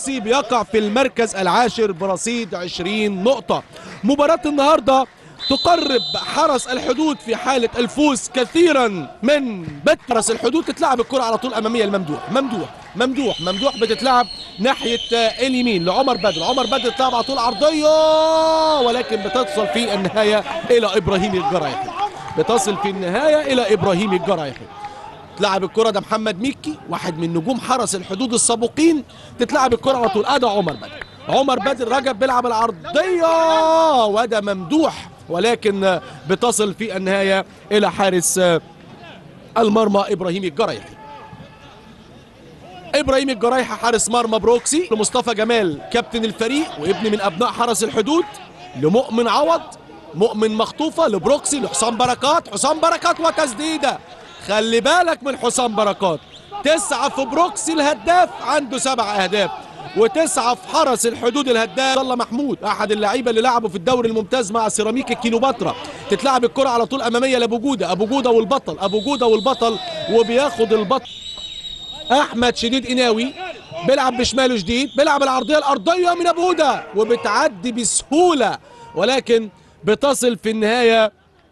بروكسي بيقع في المركز العاشر برصيد 20 نقطة مباراة النهاردة تقرب حرس الحدود في حالة الفوز كثيرا من بت حرس الحدود تتلعب الكرة على طول أمامية الممدوح ممدوح ممدوح ممدوح بتتلعب ناحية آه، اليمين لعمر بدر عمر بدر تلعب على طول عرضية ولكن بتصل في النهاية إلى إبراهيم الجرايحي بتصل في النهاية إلى إبراهيم الجرايحي تلعب الكرة ده محمد ميكي واحد من نجوم حرس الحدود السابقين تتلعب الكرة على طول ادي عمر بدر عمر بدر رجب بيلعب العرضية وده ممدوح ولكن بتصل في النهاية إلى حارس المرمى إبراهيم الجرايحي إبراهيم الجرايحي حارس مرمى بروكسي لمصطفى جمال كابتن الفريق وابن من أبناء حرس الحدود لمؤمن عوض مؤمن مخطوفة لبروكسي لحسام بركات حسام بركات وتسديدة خلي بالك من حسام بركات تسعة في بروكسي الهداف عنده سبع أهداف وتسعة في حرس الحدود الهداف الله محمود أحد اللعيبة اللي لعبوا في الدوري الممتاز مع سيراميك الكيلوباترا تتلعب الكرة على طول أمامية لأبو جودة أبو جودة والبطل أبو جودة والبطل وبياخد البطل احمد شديد قناوي بيلعب بشماله جديد بيلعب العرضيه الارضيه من ابو هدى وبتعدي بسهوله ولكن بتصل في النهايه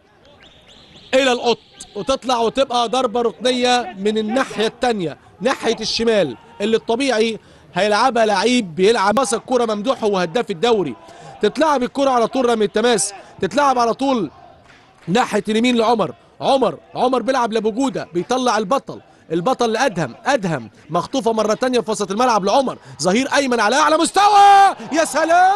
الى القط وتطلع وتبقى ضربه ركنيه من الناحيه الثانيه ناحيه الشمال اللي الطبيعي هيلعبها لعيب بيلعب مسك كرة ممدوح هو هداف الدوري تتلعب الكرة على طول رمي التماس تتلعب على طول ناحيه اليمين لعمر عمر عمر بيلعب لابو جوده بيطلع البطل البطل لادهم ادهم مخطوفه مره تانية في وسط الملعب لعمر ظهير ايمن على اعلى مستوى يا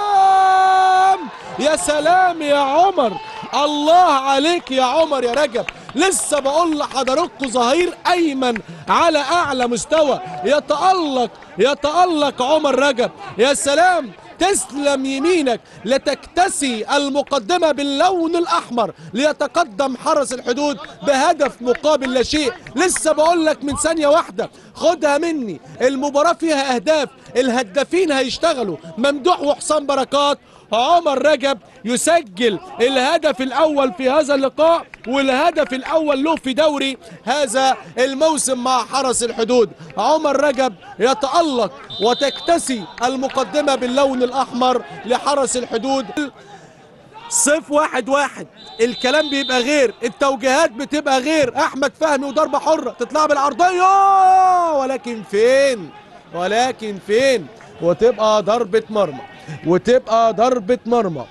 سلام يا سلام يا عمر الله عليك يا عمر يا رجب لسه بقول لحضراتكم ظهير ايمن على اعلى مستوى يتالق يتالق عمر رجب يا سلام تسلم يمينك لتكتسي المقدمة باللون الأحمر ليتقدم حرس الحدود بهدف مقابل لا شيء لسه بقول لك من ثانية واحدة خدها مني المباراة فيها أهداف الهدافين هيشتغلوا ممدوح وحسام بركات عمر رجب يسجل الهدف الأول في هذا اللقاء والهدف الأول له في دوري هذا الموسم مع حرس الحدود عمر رجب يتألق وتكتسي المقدمة باللون الأحمر لحرس الحدود صف واحد واحد الكلام بيبقى غير التوجيهات بتبقى غير احمد فهمي وضربه حره تطلع بالعرضيه ولكن فين ولكن فين وتبقى ضربه مرمى وتبقى ضربه مرمى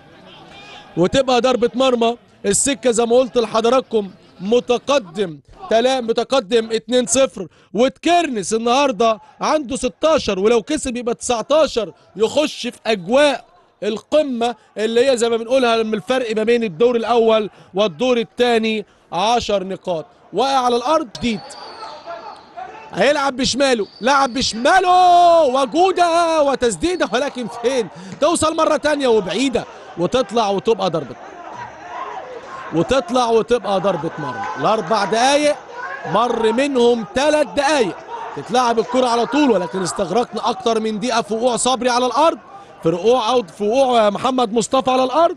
وتبقى ضربه مرمى السكه زي ما قلت لحضراتكم متقدم تلا متقدم 2-0 وتكرنس النهارده عنده 16 ولو كسب يبقى 19 يخش في اجواء القمه اللي هي زي ما بنقولها من الفرق ما بين الدور الاول والدور الثاني 10 نقاط واقع على الارض جديد هيلعب بشماله لعب بشماله وجوده وتسديده ولكن فين توصل مره تانية وبعيده وتطلع وتبقى ضربه وتطلع وتبقى ضربه مرمى الاربع دقايق مر منهم ثلاث دقايق تتلعب الكرة على طول ولكن استغرقنا اكتر من دقيقه في وقوع صبري على الارض في وقوع او في وقوع محمد مصطفى على الارض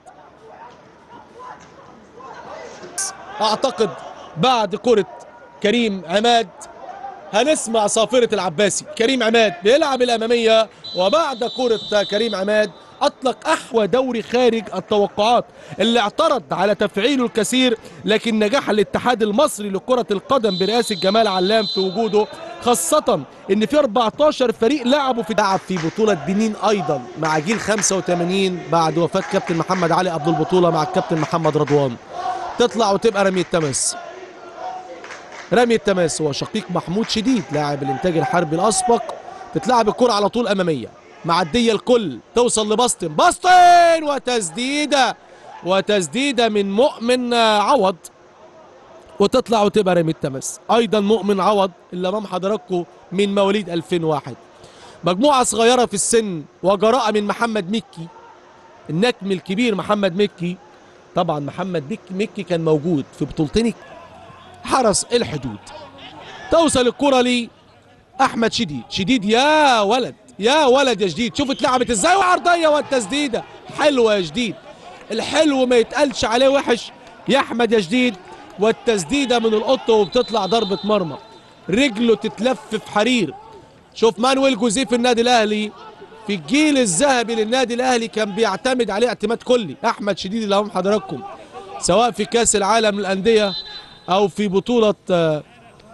اعتقد بعد كرة كريم عماد هنسمع صافرة العباسي كريم عماد بيلعب الأمامية وبعد كرة كريم عماد أطلق أحوى دوري خارج التوقعات اللي اعترض على تفعيله الكثير لكن نجاح الاتحاد المصري لكرة القدم برئاسة جمال علام في وجوده خاصة ان في 14 فريق لعبوا في لعب في بطولة بنين ايضا مع جيل 85 بعد وفاة كابتن محمد علي قبل البطولة مع الكابتن محمد رضوان تطلع وتبقى رمية تماس رمي التماس هو شقيق محمود شديد لاعب الانتاج الحربي الاسبق تتلعب الكرة على طول اماميه معديه الكل توصل لباستن باستن وتسديده وتسديده من مؤمن عوض وتطلع وتبقى رمي التماس ايضا مؤمن عوض اللي امام حضراتكم من مواليد 2001 مجموعه صغيره في السن وجراءه من محمد مكي النجم الكبير محمد مكي طبعا محمد مكي, مكي كان موجود في بطولتين حرس الحدود توصل الكرة لي احمد شديد شديد يا ولد يا ولد يا جديد شوف اتلعبت ازاي وعرضيه والتسديده حلوه يا جديد الحلو ما يتقالش عليه وحش يا احمد يا جديد والتسديده من القط وبتطلع ضربه مرمى رجله تتلف في حرير شوف مانويل جوزيه في النادي الاهلي في الجيل الذهبي للنادي الاهلي كان بيعتمد عليه اعتماد كلي احمد شديد اللي هم حضراتكم سواء في كاس العالم للانديه او في بطوله آه،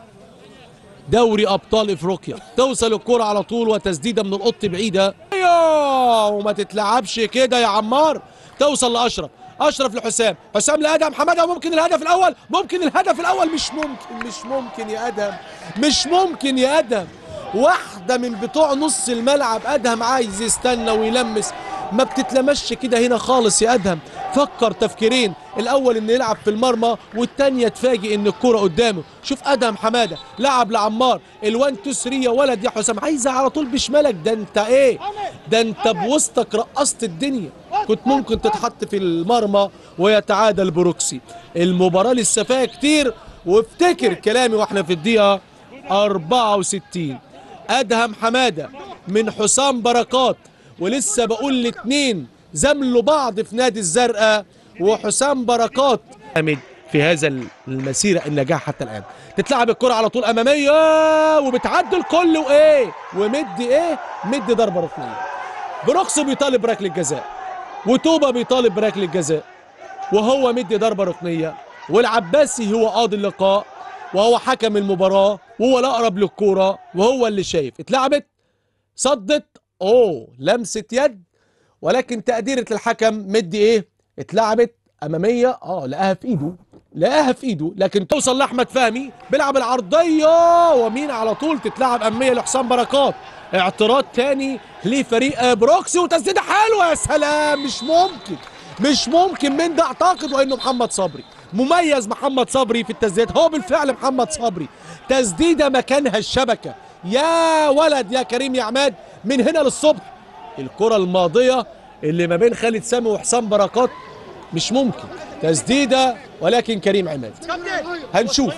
دوري ابطال افريقيا توصل الكرة على طول وتسديده من القط بعيده أيوه، وما تتلعبش كده يا عمار توصل لاشرف اشرف لحسام حسام لادهم حماده ممكن الهدف الاول ممكن الهدف الاول مش ممكن مش ممكن يا ادهم مش ممكن يا ادهم واحده من بتوع نص الملعب ادهم عايز يستنى ويلمس ما بتتلمش كده هنا خالص يا ادهم فكر تفكيرين الاول انه يلعب في المرمى والتانية تفاجئ ان الكرة قدامه شوف ادهم حماده لعب لعمار الوان تو 3 يا ولد يا حسام عايزه على طول بشمالك ده انت ايه ده انت بوسطك رقصت الدنيا كنت ممكن تتحط في المرمى ويتعادل بروكسي المباراة لسه فيها كتير وافتكر كلامي واحنا في الدقيقة 64 ادهم حماده من حسام بركات ولسه بقول الاتنين زملوا بعض في نادي الزرقاء وحسام بركات حامد في هذا المسيرة النجاح حتى الآن تتلعب الكرة على طول أمامية وبتعدي الكل وإيه ومدي إيه مدي ضربة ركنية بروكس بيطالب بركلة جزاء وتوبة بيطالب بركلة جزاء وهو مدي ضربة ركنية والعباسي هو قاضي اللقاء وهو حكم المباراة وهو الأقرب للكورة وهو اللي شايف اتلعبت صدت اوه لمسة يد ولكن تقديرة الحكم مدي ايه اتلعبت امامية اه لقاها في ايده لقاها في ايده لكن توصل لاحمد فهمي بيلعب العرضية ومين على طول تتلعب امامية لحسام بركات اعتراض تاني لفريق بروكسي وتسديدة حلوة يا سلام مش ممكن مش ممكن من ده اعتقد وانه محمد صبري مميز محمد صبري في التسديدات هو بالفعل محمد صبري تسديده مكانها الشبكه يا ولد يا كريم يا عماد من هنا للصبح الكره الماضيه اللي ما بين خالد سامي وحسام بركات مش ممكن تسديده ولكن كريم عماد هنشوف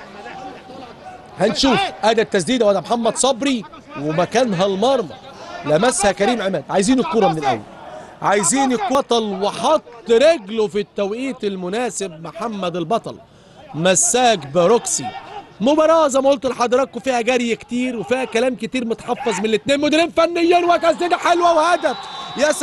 هنشوف ادي التسديده وده محمد صبري ومكانها المرمى لمسها كريم عماد عايزين الكره من الاول عايزين البطل وحط رجله في التوقيت المناسب محمد البطل مساك بروكسي مباراة زي ما قلت لحضراتكم فيها جري كتير وفيها كلام كتير متحفظ من الاثنين مديرين فنيين وتسديدة حلوة وهدف يا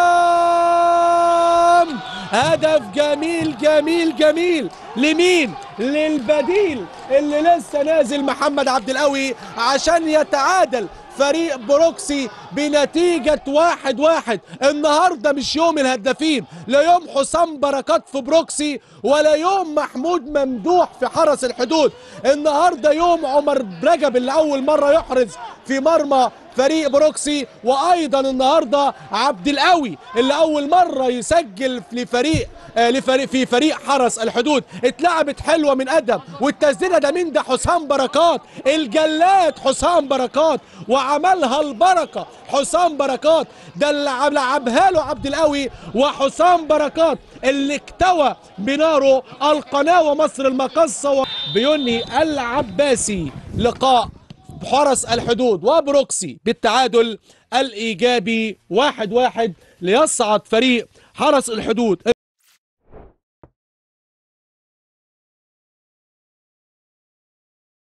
سلام هدف جميل جميل جميل لمين؟ للبديل اللي لسه نازل محمد عبد القوي عشان يتعادل فريق بروكسي بنتيجة واحد واحد النهاردة مش يوم الهدافين لا يوم حسام بركات في بروكسي ولا يوم محمود ممدوح في حرس الحدود النهاردة يوم عمر رجب اللي أول مرة يحرز في مرمى فريق بروكسي وايضا النهارده عبد القوي اللي اول مره يسجل لفريق آه لفريق في فريق حرس الحدود اتلعبت حلوه من ادم والتسديده ده مين ده حسام بركات الجلاد حسام بركات وعملها البركه حسام بركات ده اللي لعبها له عبد القوي وحسام بركات اللي اكتوى بناره القناه مصر المقصه بينهي العباسي لقاء حرس الحدود وبروكسي بالتعادل الإيجابي واحد واحد ليصعد فريق حرس الحدود